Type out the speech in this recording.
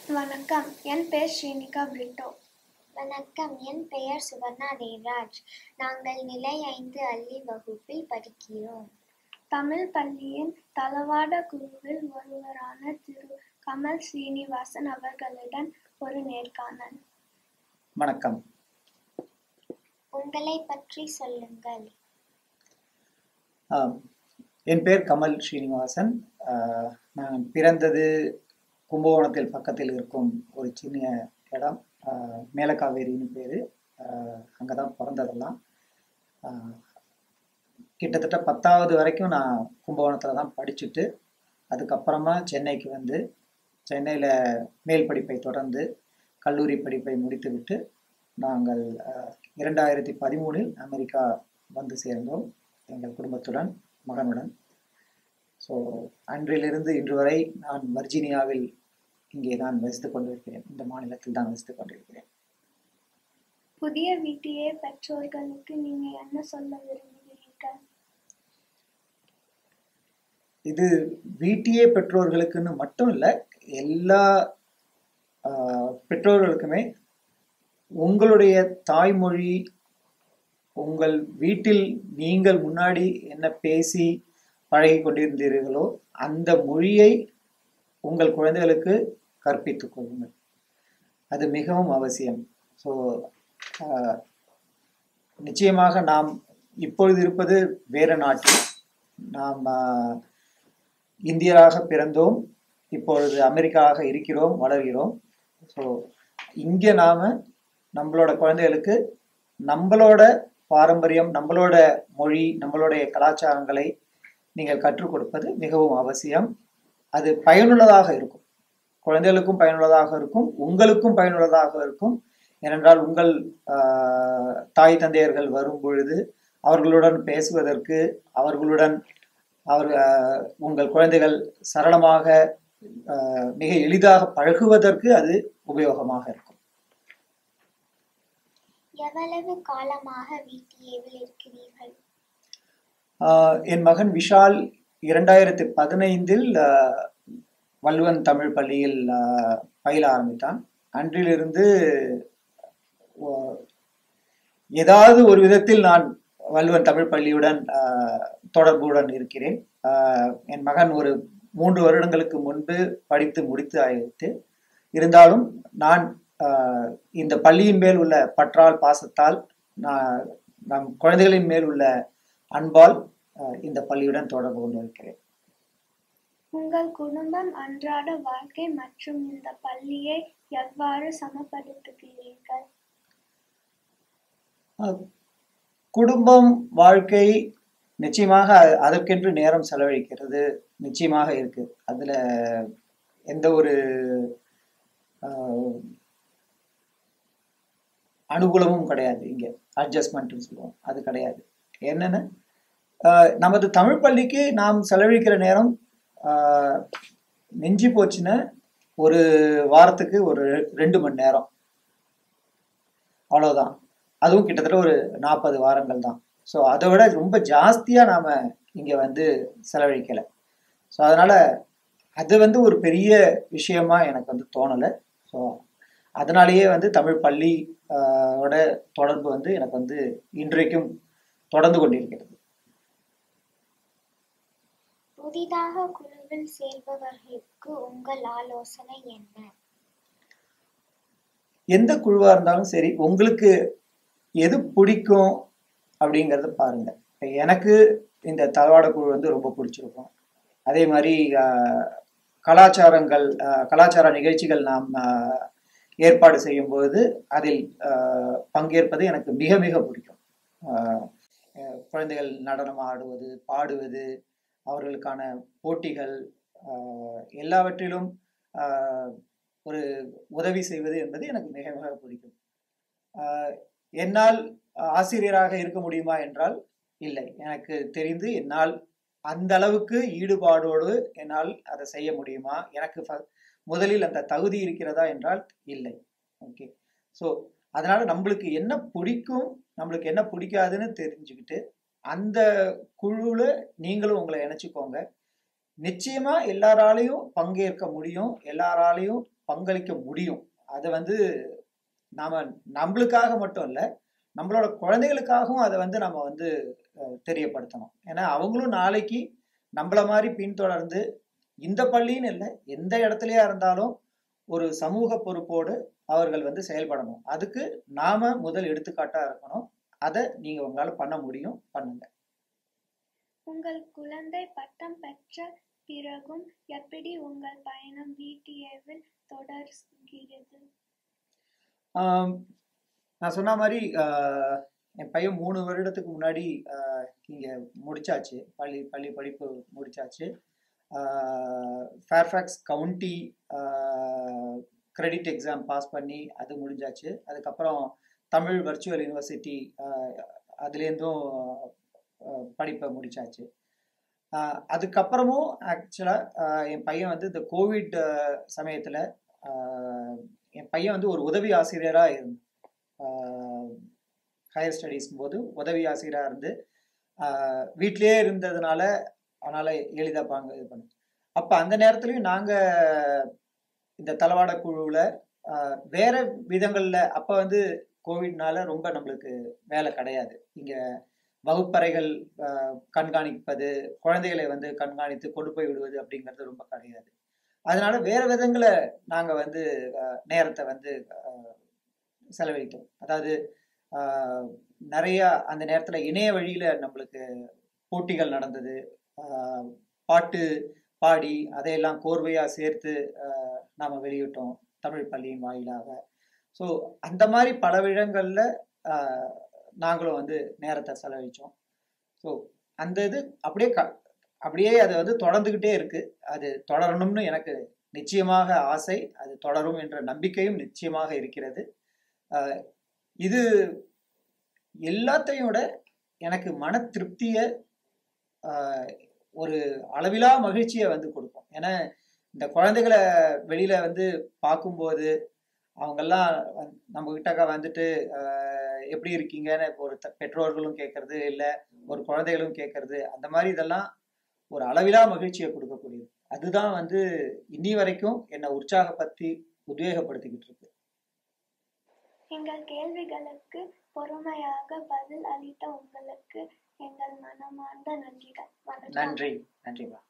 வணக்கம் என் பெயர் ஸ்ரீனிகா பிரிட்டோ வணக்கம் என் பெயர் சுவர்ணா தேவராஜ் நாங்கள் நிலை ஐந்து அள்ளி வகுப்பில் படிக்கிறோம் தமிழ் பள்ளியின் தளவாட குழுவில் ஒருவரான திரு கமல் ஸ்ரீனிவாசன் அவர்களுடன் ஒரு நேர்காணல் வணக்கம் உங்களை பற்றி சொல்லுங்கள் ஆம். என் பேர் கமல் ஸ்ரீனிவாசன் ஆஹ், நான் பிறந்தது கும்பகோணத்தில் பக்கத்தில் இருக்கும் ஒரு சின்ன இடம் ஆஹ், மேலக்காவேரின்னு பேர் அங்கே தான் பிறந்ததெல்லாம் ஆஹ், கிட்டத்தட்ட பத்தாவது வரைக்கும் நான் கும்பகோணத்தில் தான் படிச்சுட்டு அதுக்கப்புறமா சென்னைக்கு வந்து சென்னையில் மேல் படிப்பை தொடர்ந்து கல்லூரி படிப்பை முடித்துவிட்டு நாங்கள் ஆஹ், இரண்டாயிரத்தி பதிமூணில் அமெரிக்கா வந்து சேர்ந்தோம் எங்கள் குடும்பத்துடன் மகனுடன் ஸோ அன்றிலிருந்து இன்று வரை நான் வர்ஜீனியாவில் இங்கே தான் வசித்துக் கொண்டிருக்கிறேன் இந்த மாநிலத்தில் தான் வசித்துக் கொண்டிருக்கிறேன் புதிய வீட்டியே பெற்றோர்களுக்கு நீங்க என்ன சொல்ல விரும்புகிறீர்கள் இது வீட்டியே பெற்றோர்களுக்குன்னு மட்டும் இல்லை எல்லா ஆஹ், பெற்றோர்களுக்குமே உங்களுடைய தாய்மொழி உங்கள் வீட்டில் நீங்கள் முன்னாடி என்ன பேசி பழகி கொண்டிருந்தீர்களோ அந்த மொழியை உங்கள் குழந்தைகளுக்கு கற்பித்துக் கொள்ளுங்கள் அது மிகவும் அவசியம் ஸோ நிச்சயமாக நாம் இப்பொழுது இருப்பது வேறு நாட்டில் நாம் ஆஹ், இந்தியராக பிறந்தோம் இப்பொழுது அமெரிக்காவாக இருக்கிறோம் வளர்கிறோம் ஸோ இங்கே நாம் நம்மளோட குழந்தைகளுக்கு நம்மளோட பாரம்பரியம் நம்மளோட மொழி நம்மளுடைய கலாச்சாரங்களை நீங்கள் கற்றுக் கொடுப்பது மிகவும் அவசியம் அது பயனுள்ளதாக இருக்கும் குழந்தைகளுக்கும் பயனுள்ளதாக இருக்கும் உங்களுக்கும் பயனுள்ளதாக இருக்கும் ஏனென்றால் உங்கள் ஆஹ், தாய் தந்தையர்கள் வரும் பொழுது அவர்களுடன் பேசுவதற்கு அவர்களுடன் அவர் ஆஹ், உங்கள் குழந்தைகள் சரளமாக ஆஹ், மிக எளிதாக பழகுவதற்கு அது உபயோகமாக இருக்கும் எவ்வளவு காலமாக வீட்டியேவில் இருக்கிறீர்கள் ஆஹ் என் மகன் விஷால் இரண்டாயிரத்தி பதினைந்தில் ஆஹ், வள்ளுவன் தமிழ் பள்ளியில் ஆஹ், பயில ஆரம்பித்தான் அன்றிலிருந்து ஆஹ், ஏதாவது ஒரு விதத்தில் நான் வள்ளுவன் தமிழ் பள்ளியுடன் ஆஹ், தொடர்புடன் இருக்கிறேன் ஆஹ், என் மகன் ஒரு மூன்று வருடங்களுக்கு முன்பு படித்து முடித்து ஆயிடுத்து இருந்தாலும் நான் ஆஹ், இந்த பள்ளியின் மேல் உள்ள பற்றால் பாசத்தால் நான் நம் குழந்தைகளின் மேல் உள்ள அன்பால் அஹ், இந்த பள்ளியுடன் தொடர்பு கொண்டிருக்கிறேன் உங்கள் குடும்பம் அன்றாட வாழ்க்கை மற்றும் இந்த பள்ளியை எவ்வாறு சமப்படுத்துகிறீர்கள் அஹ், குடும்பம் வாழ்க்கை நிச்சயமாக அ- அதற்கென்று நேரம் செலவழிக்கிறது நிச்சயமாக இருக்கு அதுல எந்த ஒரு அஹ், அனுகூலமும் கிடையாது இங்க அட்ஜஸ்ட்மெண்ட்னு சொல்லுவோம் அது கிடையாது என்னன்னு அஹ், நமது தமிழ் பள்ளிக்கு நாம் செலவழிக்கிற நேரம் அஹ், மிஞ்சி போச்சுன்னா ஒரு வாரத்துக்கு ஒரு ரெண்டு மணி நேரம் அவ்வளவுதான் அதுவும் கிட்டத்தட்ட ஒரு நாற்பது வாரங்கள் தான் ஸோ அதை விட ரொம்ப ஜாஸ்தியாக நாம் இங்கே வந்து செலவழிக்கலை ஸோ அதனால் அது வந்து ஒரு பெரிய விஷயமா எனக்கு வந்து தோணலை ஸோ அதனாலேயே வந்து தமிழ் பள்ளி ஆஹ், ஓட தொடர்பு வந்து எனக்கு வந்து இன்றைக்கும் தொடர்ந்து கொண்டிருக்கிறது புதிதாக குழுவில் சேர்பவர்களுக்கு உங்கள் ஆலோசனை என்ன எந்த குழுவாக இருந்தாலும் சரி உங்களுக்கு எது பிடிக்கும் அப்படிங்கிறத பாருங்க இப்ப எனக்கு இந்த தளவாட குழு வந்து ரொம்ப பிடிச்சிருக்கும் அதே மாதிரி ஆஹ், கலாச்சாரங்கள் ஆஹ், கலாச்சார நிகழ்ச்சிகள் நாம் ஆஹ், ஏற்பாடு செய்யும் பொழுது அதில் ஆஹ், பங்கேற்பது எனக்கு மிக மிக பிடிக்கும் ஆஹ், அஹ், குழந்தைகள் நடனம் ஆடுவது பாடுவது அவர்களுக்கான போட்டிகள் ஆஹ், எல்லாவற்றிலும் ஆஹ், ஒரு உதவி செய்வது என்பது எனக்கு மிக மிக பிடிக்கும் ஆஹ் என்னால் ஆசிரியராக இருக்க முடியுமா என்றால் இல்லை எனக்கு தெரிந்து என்னால் அந்த அளவுக்கு ஈடுபாடோடு என்னால் அதை செய்ய முடியுமா எனக்கு ஃப- முதலில் அந்த தகுதி இருக்கிறதா என்றால் இல்லை ஓகே ஸோ அதனால நம்மளுக்கு என்ன பிடிக்கும் நம்மளுக்கு என்ன பிடிக்காதுன்னு தெரிஞ்சுக்கிட்டு அந்த குழுவில் நீங்களும் உங்களை இணைச்சிக்கோங்க நிச்சயமா எல்லாராலையும் பங்கேற்க முடியும் எல்லாராலையும் பங்களிக்க முடியும் அதை வந்து நாம நம்மளுக்காக மட்டும் இல்லை நம்மளோட குழந்தைகளுக்காகவும் அதை வந்து நம்ம வந்து அஹ், தெரியப்படுத்தணும் ஏன்னா அவங்களும் நாளைக்கு நம்மள மாதிரி பின்தொடர்ந்து இந்த பள்ளின்னு இல்லை எந்த இடத்துலயா இருந்தாலும் ஒரு சமூக பொறுப்போடு அவர்கள் வந்து செயல்படணும் அதுக்கு நாம முதல் எடுத்துக்காட்டா இருக்கணும் அதை நீங்க உங்களால பண்ண முடியும் பண்ணுங்க உங்கள் குழந்தை பட்டம் பெற்ற பிறகும் எப்படி உங்கள் பயணம் பிடிஏவில் தொடர்கிறது ஆம், நான் சொன்ன மாதிரி ஆஹ், என் பையன் மூணு வருடத்துக்கு முன்னாடி ஆஹ், இங்க முடிச்சாச்சு பள்ளி பள்ளி படிப்பு முடிச்சாச்சு Fairfax county credit exam pass பண்ணி அது முடிஞ்சாச்சு அதுக்கப்புறம் தமிழ் வர்ச்சுவல் யூனிவர்சிட்டி அதுலேருந்தும் ஆஹ், படிப்பை முடிச்சாச்சு ஆஹ், அதுக்கப்புறமும் ஆக்சுவலாக என் பையன் வந்து இந்த கோவிட் சமயத்தில் என் பையன் வந்து ஒரு உதவி ஆசிரியராக இருந்து ஹையர் ஸ்டடீஸ் போது உதவி ஆசிரியராக இருந்து ஆஹ், வீட்டிலேயே இருந்ததுனால அதனால் எளிதாக பாங்க இது பண்ண அப்போ அந்த நேரத்துலையும் நாங்கள் இந்த தளவாட குழுவில் வேற விதங்களில் அப்போ வந்து கோவிட்னால ரொம்ப நம்மளுக்கு வேலை கிடையாது இங்கே வகுப்பறைகள் ஆஹ், கண்காணிப்பது குழந்தைகளை வந்து கண்காணித்து கொண்டு போய் விடுவது அப்படிங்கிறது ரொம்ப கிடையாது அதனால வேற விதங்களை நாங்கள் வந்து ஆஹ், நேரத்தை வந்து ஆஹ், செலவழித்தோம் அதாவது ஆஹ், நிறைய அந்த நேரத்தில் இணைய வழியில நம்மளுக்கு போட்டிகள் நடந்தது ஆஹ், பாட்டு பாடி அதையெல்லாம் கோர்வையாக சேர்த்து ஆஹ், நாம வெளியிட்டோம் தமிழ் பள்ளியின் வாயிலாக ஸோ அந்த மாதிரி பல விழங்களில் நாங்களும் வந்து நேரத்தை செலவழித்தோம் ஸோ அந்த இது அப்படியே க அப்படியே அது வந்து தொடர்ந்துக்கிட்டே இருக்கு அது தொடரணும்னு எனக்கு நிச்சயமாக ஆசை அது தொடரும் என்ற நம்பிக்கையும் நிச்சயமாக இருக்கிறது ஆஹ் இது எல்லாத்தையும் விட எனக்கு மன திருப்தியை ஆஹ் ஒரு அளவிலா மகிழ்ச்சியை வந்து கொடுக்கும் ஏன்னா இந்த குழந்தைகளை வெளியில வந்து பார்க்கும்போது அவங்கெல்லாம் வந்து- நம்ம கிட்டக்க வந்துட்டு ஆஹ் எப்படி இருக்கீங்கன்னு ஒரு த- பெற்றோர்களும் கேட்கறது இல்லை ஒரு குழந்தைகளும் கேட்கறது அந்த மாதிரி இதெல்லாம் ஒரு அளவிலா மகிழ்ச்சியை கொடுக்கக்கூடியது அதுதான் வந்து இன்னி வரைக்கும் என்னை உற்சாகப்படுத்தி உத்வேகப்படுத்திக்கிட்டு இருக்கு எங்கள் கேள்விகளுக்கு பொறுமையாக பதில் அளித்த உங்களுக்கு எங்கள் மனமார்ந்த நன்றிகள் வணக்கம் நன்றி நன்றிமா